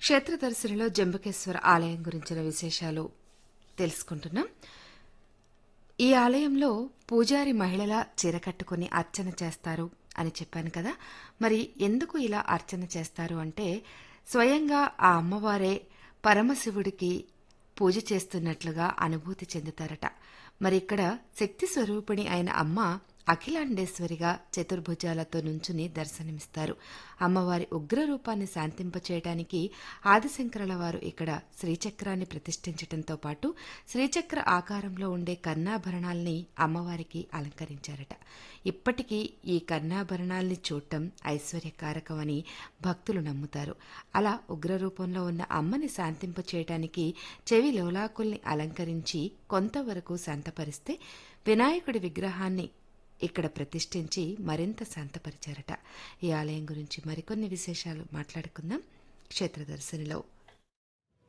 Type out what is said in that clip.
క్షేత్రదర్శినిలో జంబకేశ్వర ఆలయం గురించిన విశేషాలు తెలుసుకుంటున్నాం ఈ ఆలయంలో పూజారి మహిళల చీర కట్టుకుని అర్చన చేస్తారు అని చెప్పాను కదా మరి ఎందుకు ఇలా అర్చన చేస్తారు అంటే స్వయంగా ఆ అమ్మవారే పరమశివుడికి పూజ చేస్తున్నట్లుగా అనుభూతి చెందుతారట మరి ఇక్కడ శక్తి స్వరూపిణి అయిన అమ్మ అఖిలాండేశ్వరిగా చతుర్భుజాలతో నుంచుని దర్శనమిస్తారు అమ్మవారి ఉగ్ర రూపాన్ని శాంతింపచేయడానికి ఆదిశంకరుల వారు ఇక్కడ శ్రీచక్రాన్ని ప్రతిష్ఠించటంతో పాటు శ్రీచక్ర ఆకారంలో ఉండే కర్ణాభరణాల్ని అమ్మవారికి అలంకరించారట ఇప్పటికీ ఈ కర్ణాభరణాల్ని చూడటం ఐశ్వర్యకారకమని భక్తులు నమ్ముతారు అలా ఉగ్ర రూపంలో ఉన్న అమ్మని శాంతింపచేయటానికి చెవి లోలాకుల్ని అలంకరించి కొంతవరకు శాంతపరిస్తే వినాయకుడి విగ్రహాన్ని ఇక్కడ ప్రతిష్ఠించి మరింత శాంతపరిచారట ఈ ఆలయం గురించి మరికొన్ని విశేషాలు మాట్లాడుకుందాం క్షేత్రదర్శనిలో